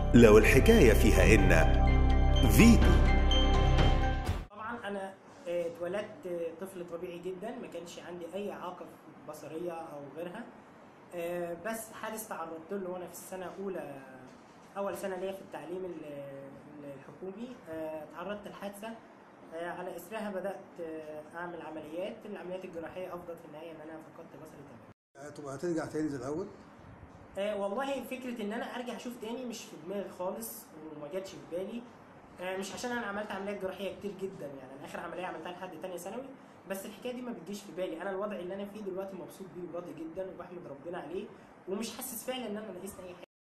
لو الحكاية فيها إن فيتو طبعا انا آه، اتولدت آه، طفل طبيعي جدا ما كانش عندي اي اعاقه بصريه او غيرها آه، بس حادث تعرضت له وانا في السنه اولى اول سنه ليا في التعليم ال- الحكومي آه، تعرضت لحادثه آه، على اثرها بدات آه، اعمل عمليات العمليات الجراحيه افضت في النهايه ان انا فقدت بصري تماما تبقى هترجع تاني زي الاول آه والله فكره ان انا ارجع اشوف تاني مش في دماغي خالص وما جاتش في بالي آه مش عشان انا عملت عمليات جراحيه كتير جدا يعني انا اخر عمليه عملتها لحد تانية ثانوي بس الحكايه دي ما بتجيش في بالي انا الوضع اللي انا فيه دلوقتي مبسوط بيه وراضي جدا وبحمد ربنا عليه ومش حاسس فعلا ان انا ناقصني اي حاجه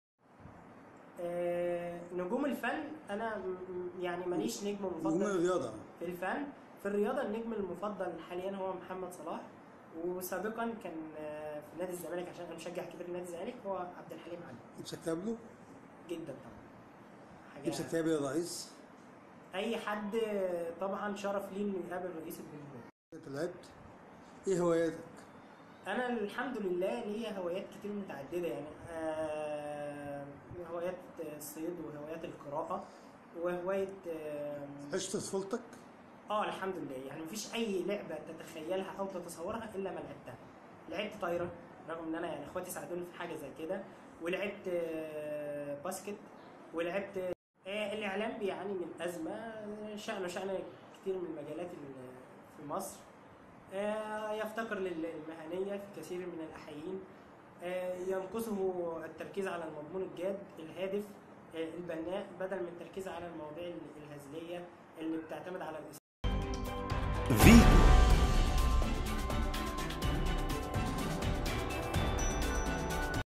آه نجوم الفن انا م- م- يعني ماليش نجم نجوم مفضل الرياضه في الفن في الرياضه النجم المفضل حاليا هو محمد صلاح وسابقا كان آه، في نادي الزمالك عشان انا مشجع كبير نادي الزمالك هو عبد الحليم علي نفسك تقابله جدا طبعا نفسك حاجه تقابل الرئيس اي حد طبعا شرف ليه انه يقابل رئيس الجمهوريه انت لعبت ايه هواياتك؟ انا الحمد لله ليا هوايات كتير متعدده يعني آه، هوايات الصيد وهوايات القراءه وهوايه آه، عشت طفولتك؟ اه الحمد لله يعني مفيش اي لعبه تتخيلها او تتصورها الا ما لعبتها لعبت طايره رغم ان انا يعني اخواتي ساعدوني في حاجه زي كده ولعبت آه، باسكت ولعبت آه، الاعلام بيعاني من ازمه شانه شان كتير من المجالات ال- في مصر آه، يفتقر للمهنيه في كثير من الاحايين آه، ينقصه التركيز على المضمون الجاد الهادف آه، البناء بدل من التركيز على المواضيع الهزليه اللي بتعتمد على الإس- فيتو